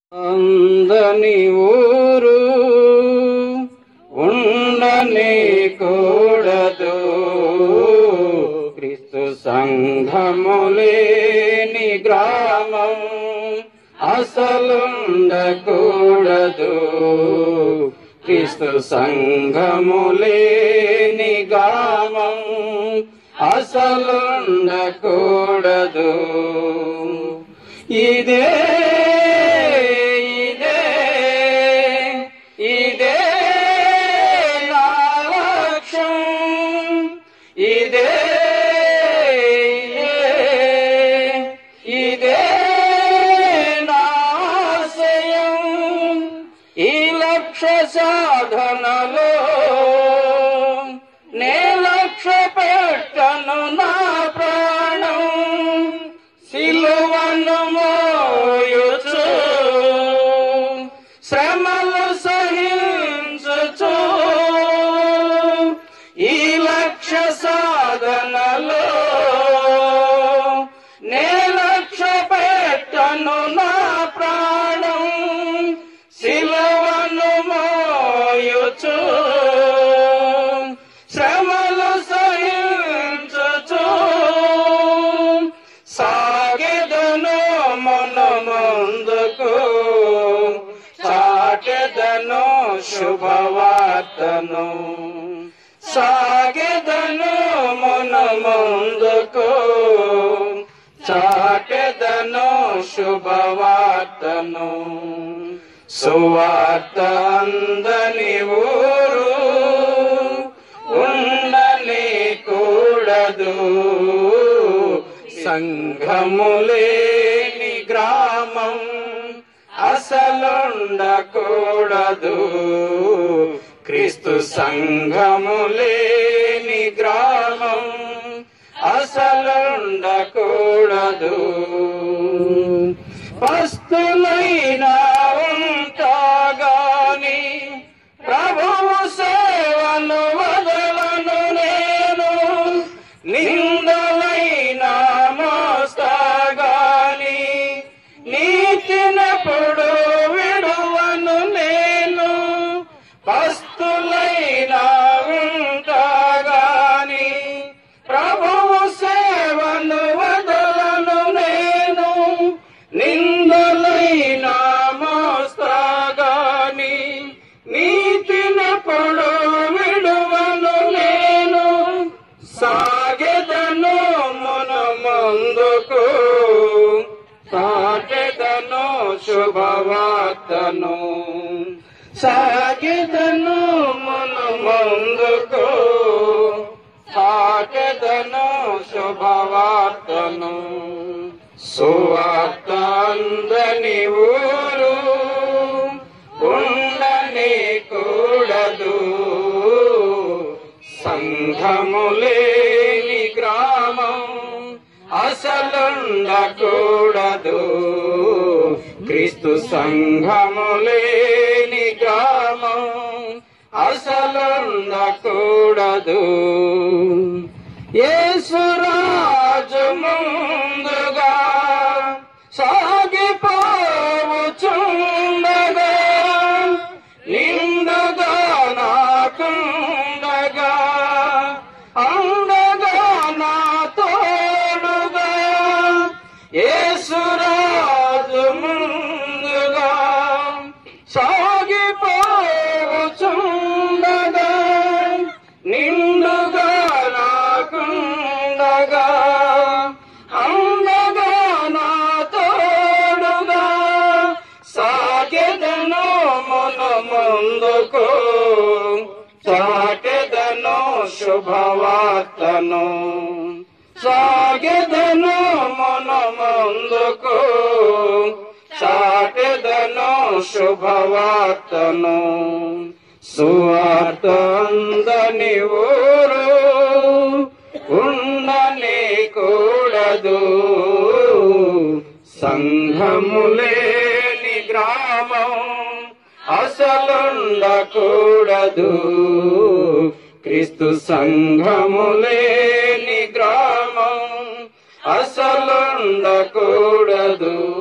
అందని ఊరు ఉండని కూడదు క్రీస్తు సంఘములేని గ్రామం అసలుండకూడదు క్రీస్తు సంఘములేని గ్రామం అసలుండకూడదు ఇదే ఇదే ఇదే నా లక్ష్యం ఇదే ఇదే ఇదే నా ఆశయం ఈ లక్ష్య సాధనలో నే లక్ష్య పెట్టను నా ప్రాణం సిలువను మోయుచు శ్రమలు సహించుచు ఈ లక్ష్య సాధనలో నే లక్ష్య పెట్టను నా ప్రాణం సిలువను మోయుచు శ్రమలు సహించుచు సాగెదను మన ముందుకు చాటెదను శుభవార్తను సాగెదను మన ముందుకు చాటెదను శుభవార్తను సువార్త అందని ఊరు ఉండని కూడదు సంఘములేని గ్రామం అసలుండకూడదు క్రీస్తు సంఘములేని గ్రామం అసలుండకూడదు పస్తులైనా ఉంటాగాని ప్రభువు సేవను వదలను నేను నిందలైనా మోస్తాగాని నీతినప్పుడు విడువను నేను పస్తులైనా ఉంటాగాని ప్రభువు సేవను వదలను నేను నిందలైనా మోస్తాగాని నీతినప్పుడు విడువను నేను సాగెదను మన ముందుకు సాగెదను శుభవార్తను సాగెదను మన ముందుకు సాగెదను శుభవార్తను సువార్త అందని ఊరు ఉండని కూడదు సంఘములేని గ్రామం అసలుండకూడదు క్రీస్తు సంఘములేని గ్రామం అసలుండకూడదు యేసురాజు ముందుగా సాగిపోవుచుండగా నిండుగా నాకుండగా అండగా నా తోడుగా యేసురాజు ముందుగా సాగిపోవుచుండగా నిండుగా నాకుండగా అందగా నా తోడుగా సాగెదను మన ముందుకు చాటెదను శుభవార్తను సాగెదను మన ముందుకు చాటెదను శుభవార్తను సువార్త అందని ఊరు ఉండని కూడదు సంఘములేని గ్రామం అసలుండకూడదు క్రీస్తు సంఘములేని గ్రామం అసలుండకూడదు